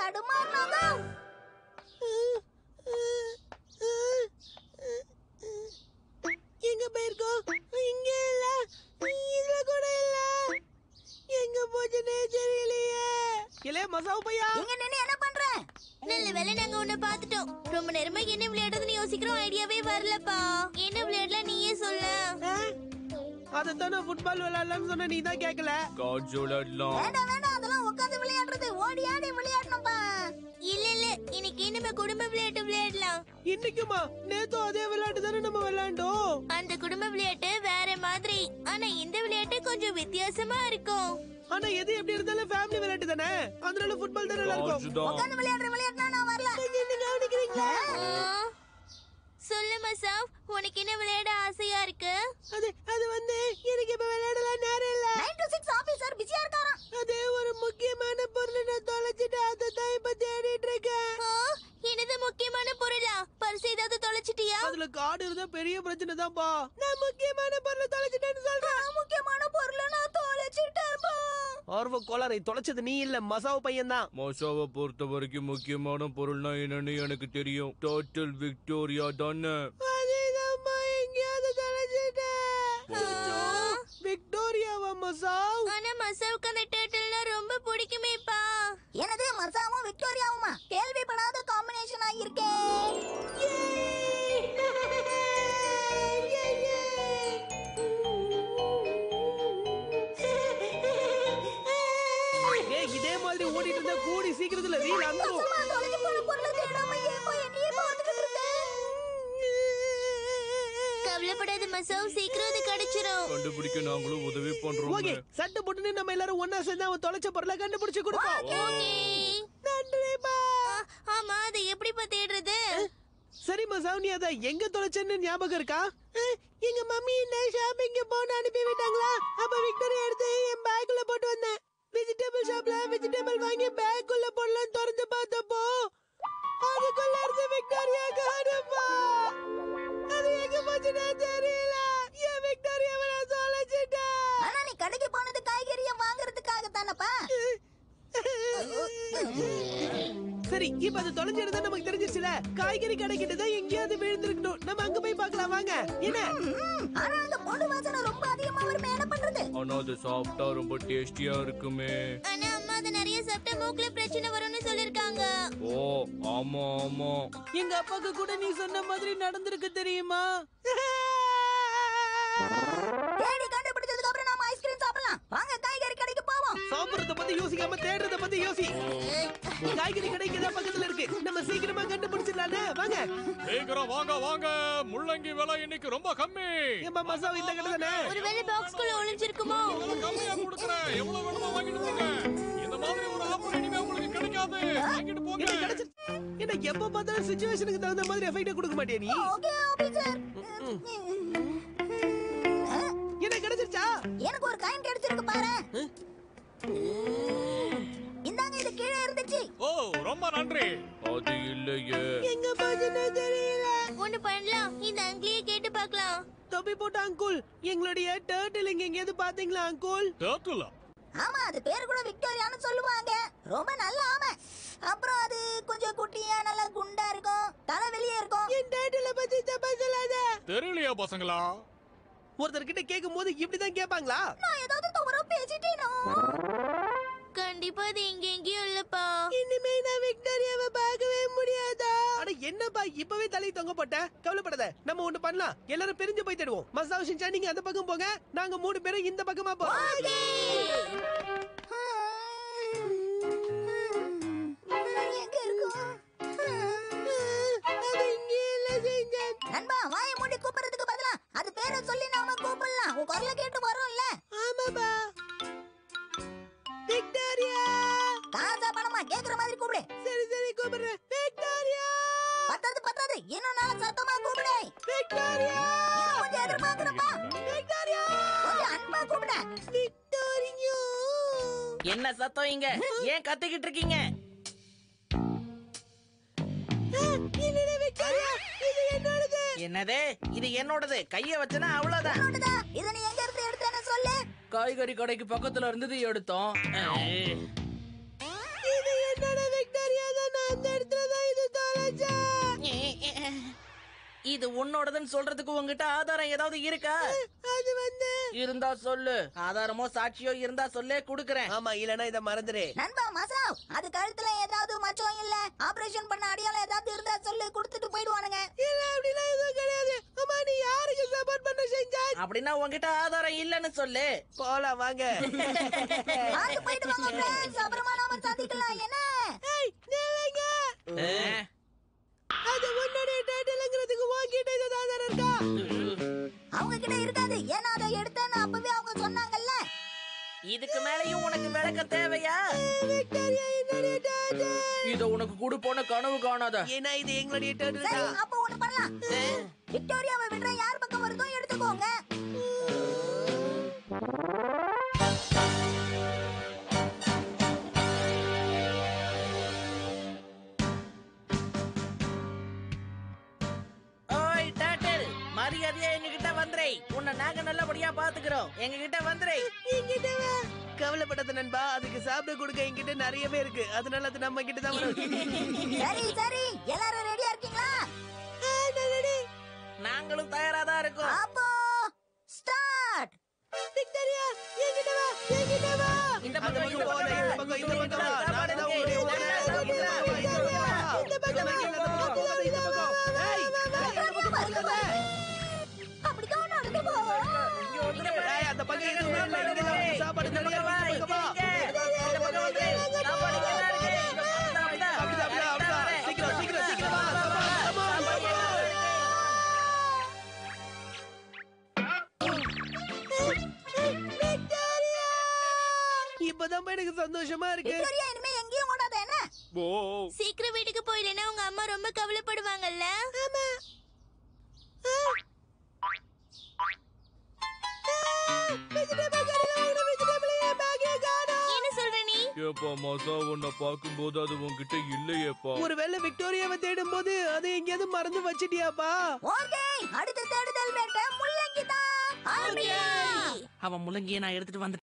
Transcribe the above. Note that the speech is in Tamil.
தடுமாறினாங்க எங்க போயிருக்கோம் இங்க இல்ல இதுல கூட இல்ல எங்க போச்சுன்னே தெரியலையே இல்ல மசாவு பையா இங்க நின்னு என்ன பண்ற நல்ல வேளை நாங்க உன்னை பாத்துட்டோம் ரொம்ப நேரமா என்ன விளையாடுறதுன்னு யோசிக்கிறோம் ஐடியாவே வரலப்பா என்ன விளையாடலாம் நீயே சொல்லு அதைத்தானே ஃபுட்பால் விளையாடலாம்னு சொன்ன நீ தான் கேட்கல கார்ட்ஸ் விளையாடலாம் வேண்டாம் வேண்டாம் அதெல்லாம் உட்காந்து விளையாடுறது ஓடி ஆடி விளையாடணும்பா இல்ல இல்ல இன்னைக்கு நம்ம குடும்ப விளையாட்டு விளையாடலாம் இன்னைக்குமா நேத்தும் அதே விளையாட்டு தானே நம்ம விளையாண்டோம் அந்த குடும்ப விளையாட்டு வேற மாதிரி ஆனா இந்த விளையாட்டு கொஞ்சம் வித்தியாசமா இருக்கும் ஆனா எது எப்படி இருந்தாலும் ஃபேமிலி விளையாட்டு தானே அதனால ஃபுட்பால் தானே நல்லா இருக்கும் கார்ட்ஸ் தான் உட்காந்து விளையாடுற விளையாட்டுனா நான் வரல என்ன கவனிக்கிறீங்களா ஆ. சொல்லு மசாவ் உனக்கு என்ன விளையாட ஆசையா இருக்கு அது அது வந்து எனக்கு இப்ப விளையாடலாம் நேரம் இல்ல நைன் டு சிக்ஸ் ஆபீசர் பிஸியா இருக்காராம் அது ஒரு முக்கியமான பொருள் நான் தொலைச்சிட்டு அதை தான் இப்ப தேடிட்டு இருக்கேன் ஆ, என்னது முக்கியமான பொருளா பரிசு ஏதாவது தொலைச்சிட்டியா அதுல காடு இருந்தா பெரிய பிரச்சனை தான்ப்பா நான் முக்கியமான பொருளை தொலைச்சிட்டேன்னு சொல்றேன் முக்கியமான பொருளை நான் தொலைச்சிட்டேன்பா ஆர்வ கோளாறை தொலைச்சது நீ இல்ல மசாவு பையன் தான் மோசாவை பொறுத்த வரைக்கும் முக்கியமான பொருள்னா என்னன்னு எனக்கு தெரியும் டோட்டல் விக்டோரியா தானே அதேதான்ப்பா எங்கேயாவது தொலைச்சிட்டேன் விக்டோரியாவா மசாவ் ஆனா மசாவுக்கு அந்த டேட்டில்னா ரொம்ப பிடிக்குமேப்பா எனது மசாவும் விக்டோரியாவுமா கேள்விப்படாத காம்பினேஷன் ஆகியிருக்கே ஏய் இதே மாதிரி ஓடிட்டு இருந்தா கூடி சீக்கிரத்துல ரீல் அந்துரும் சும்மா தொலைஞ்சு போன பொருளை தேடாம ஏன் போய் என்னையே பார்த்துக்கிட்டு இருக்க? கவலைப்படாத மசாவ் சீக்கிரம் அது கிடைச்சிரும் கண்டுபிடிக்க நாங்களும் உதவி பண்றோம் ஓகே சட்டை போட்டுன்னு நம்ம எல்லாரும் ஒன்னா சேர்ந்து அவன் தொலைச்ச பொருளை கண்டுபிடிச்சு கொடுப்போம் ஓகே நன்றிப்பா ஆ, ஆமா அதை எப்படிப்பா தேடுறது சரி மசாவ் நீ அத எங்க தொலைச்சேன்னு ஞாபகம் இருக்கா அஹ், எங்க மம்மி என்ன ஷாப்பிங் போன அனுப்பி விட்டாங்களா அப்ப விக்டோரியா எடுத்து என் பேக்குள்ள போட்டு வந்தேன் வெஜிடபிள் ஷாப்ல வெஜிடபிள் வாங்கி பேக்குள்ள போடலாம் திறந்து பார்த்தப்போ அதுக்குள்ள இருந்து விக்டோரியா காணுப்பா அது எங்க போச்சுன்னா தெரியல என் விக்டோரியாவை நான் தொலைச்சிட்டேன் ஆனா நீ கடைக்கு போனது காய்கறிய வாங்குறதுக்காக தானப்பா சரி இப்ப அது தொலைஞ்சிருந்தா நமக்கு தெரிஞ்சிருச்சுல காய்கறி கடைக்கிட்ட தான் எங்கேயாவது விழுந்திருக்கணும் நம்ம அங்க போய் பார்க்கலாம் வாங்க என்ன ஆனா அந்த பொண்ணு வாசனை ரொம்ப அதிகமா வருமே என்ன பண்றது ஆனா அது சாப்பிட்டா ரொம்ப டேஸ்டியா இருக்குமே ஆனா அம்மா அதை நிறைய சாப்பிட்டா மூக்குல பிரச்சனை வரும்னு சொல்லிருக்காங்க ஓ ஆமா ஆமா எங்க அப்பாக்கு கூட நீ சொன்ன மாதிரி நடந்திருக்கு தெரியுமா தேடி கண்டுபிடிச்சதுக்கு அப்புறம் நாம ஐஸ்கிரீம் சாப்பிடலாம் வாங்க காய்கறி கடைக்கு போவோம் சாப்பிடுறத பத்தி யோசிக்காம தேடுறத பத்தி யோசி காய்கறி கடைக்கு தான் பக்கத்துல இருக்கு நம்ம சீக்கிரமா கண்டுபிடிச்சிடலானே வாங்க சீக்கிரம் வாங்க வாங்க முள்ளங்கி விலை இன்னைக்கு ரொம்ப கம்மி ஏமா மசாவ் இந்த கடை தானே ஒருவேளை பாக்ஸ்குள்ள ஒளிஞ்சிருக்குமோ கம்மியா கொடுக்குறேன் எவ்வளவு வேணுமோ வாங்கிட்டு போங்க இந்த மாதிரி ஒரு ஆஃபர் இனிமே உங்களுக்கு கிடைக்காது வாங்கிட்டு போங்க என்ன கிடைச்சு என்ன எப்ப பார்த்தாலும் சுச்சுவேஷனுக்கு தகுந்த மாதிரி எஃபெக்ட் கொடுக்க மாட்டியா நீ ஓகே ஆபீசர் என்ன கிடைச்சிருச்சா எனக்கு ஒரு காயின் கிடைச்சிருக்கு பாரு இந்தாங்க இது கீழே இருந்துச்சு ஓ ரொம்ப நன்றி அது இல்லையே எங்க போச்சுன்னு தெரியல ஒண்ணு பண்ணலாம் இந்த அங்கிலியே கேட்டு பார்க்கலாம் தொப்பி போட்ட அங்குல் எங்களுடைய டேர்ட்டில் இங்க எங்கேயாவது பாத்தீங்களா அங்குல் டேர்ட்டிலா ஆமா அது பேர் கூட விக்டோரியான்னு சொல்லுவாங்க ரொம்ப நல்ல ஆமை அப்புறம் அது கொஞ்சம் குட்டியா நல்லா குண்டா இருக்கும் தலை வெளியே இருக்கும் என் டேர்ட்டில பத்தி தப்பா சொல்லாத தெரியலையா பசங்களா ஒருத்தர்கிட்ட கேட்கும் போது இப்படிதான் கேட்பாங்களா நான் ஏதாவது தவறா பேசிட்டேனோ கண்டிப்பா அது இங்க எங்கேயும் இல்லப்பா இனிமே நான் விக்டோரியாவை பார்க்கவே முடியாதா அட என்னப்பா இப்பவே தலை தொங்க போட்ட கவலைப்படாத நம்ம ஒண்ணு பண்ணலாம் எல்லாரும் பிரிஞ்சு போய் தேடுவோம் மசாவ் ஷின்சான் நீங்க அந்த பக்கம் போங்க நாங்க மூணு பேரும் இந்த பக்கமா போறோம் எங்க இருக்கும் அது இங்கே இல்ல ஷின்சான் நண்பா வாயை மூடி கூப்பிடுறதுக்கு பதிலா அது பேரை சொல்லி நாம கூப்பிடலாம் உன் குரலை கேட்டு வரும்ல ஆமாப்பா விக்டோரியா காசா பணமா கேக்குற மாதிரி கூப்பிடு சரி சரி கூப்பிடுறேன் விக்டோரியா பத்தாது பத்தாது இன்னும் நாள சத்தமா கூப்பிடு விக்டோரியா இன்னும் கொஞ்சம் எதிர்பார்க்கிறப்பா விக்டோரியா கொஞ்சம் அன்பா கூப்பிடு விக்டோரியா என்ன சத்தம் இங்க ஏன் கத்திக்கிட்டு இருக்கீங்க என்னடா விக்டோரியா இது என்னோடது என்னது இது என்னோடது கைய வச்சனா அவ்வளவுதான் என்னோடதா? இதை நீ எங்க இருந்து எடுத்தேன்னு சொல்லு காய்கறி கடைக்கு பக்கத்துல இருந்தது எடுத்தோம் இது என்னோட விக்டோரியா இது உன்னோடதுன்னு சொல்றதுக்கு உங்ககிட்ட ஆதாரம் ஏதாவது இருக்கா அது வந்து இருந்தா சொல்லு ஆதாரமோ சாட்சியோ இருந்தா சொல்லே குடுக்கறேன் ஆமா இல்லனா இத மறந்துரு நண்பா மசாவ் அது கழுத்துல ஏதாவது மச்சம் இல்ல ஆபரேஷன் பண்ண அடையாளம் ஏதாவது இருந்தா சொல்லு கொடுத்துட்டு போயிடுவானுங்க இல்ல அப்படிலாம் எதுவும் கிடையாது அம்மா நீ யாருக்கு சப்போர்ட் பண்ண செஞ்சா அப்படின்னா உன்கிட்ட ஆதாரம் இல்லன்னு சொல்லு போலாம் வாங்க பார்த்து போயிட்டு வாங்க friends. அப்புறமா நாம சந்திக்கலாம் என்ன ஏய் நில்லுங்க அஹ், அது உன்னுடைய டைட்டில்ங்கிறதுக்கு உன்கிட்ட ஏதாவது ஆதாரம் இருக்கா அவங்க கிட்ட இருக்காது ஏன்னா அதை எடுத்தேன்னு அப்பவே அவங்க சொன்னாங்கல்ல இதுக்கு மேலயும் உனக்கு விளக்க தேவையா விக்டோரியா என்னுடைய டைட்டில் இத உனக்கு குடுப்போன கனவு காணாத ஏன்னா இது எங்களுடைய டைட்டில் சரி தான் அப்போ ஒண்ணு பண்ணலாம் விக்டோரியாவை விடுற யார் பக்கம் வருதோ எடுத்துக்கோங்க ஓய் டாட்டில் மரியாதையா எங்க கிட்ட வந்துரை உன்னை நாங்க நல்லபடியா பாத்துக்கிறோம் எங்க கிட்ட வந்துரை என்கிட்ட வா. கவலைப்படாத நண்பா அதுக்கு சாப்பிட கொடுக்க என்கிட்ட நிறையவே இருக்கு அதனால அது நம்ம கிட்ட தான் வரும் சரி சரி எல்லாரும் ரெடியா இருக்கீங்களா ஆ, நான் ready. நாங்களும் தயாரா தான் இருக்கோம் அப்போ ஸ்டார்ட் விக்டோரியா என்கிட்ட வா என்கிட்ட வா இந்த அந்த பக்கம், இந்த பக்கம் பக்கம், போகாத, இந்த இந்த பக்கம், இந்த பக்கம், பக்கம் வா. சாப்பாடு நான் தான் இருக்கு. உன்னுடைய owner. இந்த பக்கம், இந்த பக்கம், இந்த பக்கம் வா. இந்த பக்கம் வா. இந்த பக்கம், இந்த பக்கம். ஏய், அப்படிதான் நடந்து போ ஏய், அந்த பக்கம் எதுவுமே இல்லை. இங்க தான் சாப்பாடு நிறைய இருக்கு. இந்த பக்கம் வா. அப்படிதான், அப்படிதான், அப்படிதான். சீக்கிரம், சீக்கிரம், சீக்கிரம் வா. Come on, come on. Victoria! இப்பதான் எனக்கு சந்தோஷமா இருக்கு விக்டோரியா இனிமே எங்கேயும் ஓடாத என்ன சீக்கிரம் வீட்டுக்கு போயிடலன்னா உங்க அம்மா ரொம்ப கவலைப்படுவாங்கல்ல என்ன சொல்ற நீ ஏப்பா மசா உன்னை பார்க்கும்போது அது உன்கிட்ட இல்லையேப்பா ஒருவேளை விக்டோரியாவை தேடும் போது அதை எங்கேயாவது மறந்து வச்சிட்டியாப்பா ஓகே அடுத்த தேடுதல் வேட்டை முள்ளங்கி தான் ஆரம்பியா அவன் முள்ளங்கிய நான் எடுத்துட்டு வந்துட்டேன்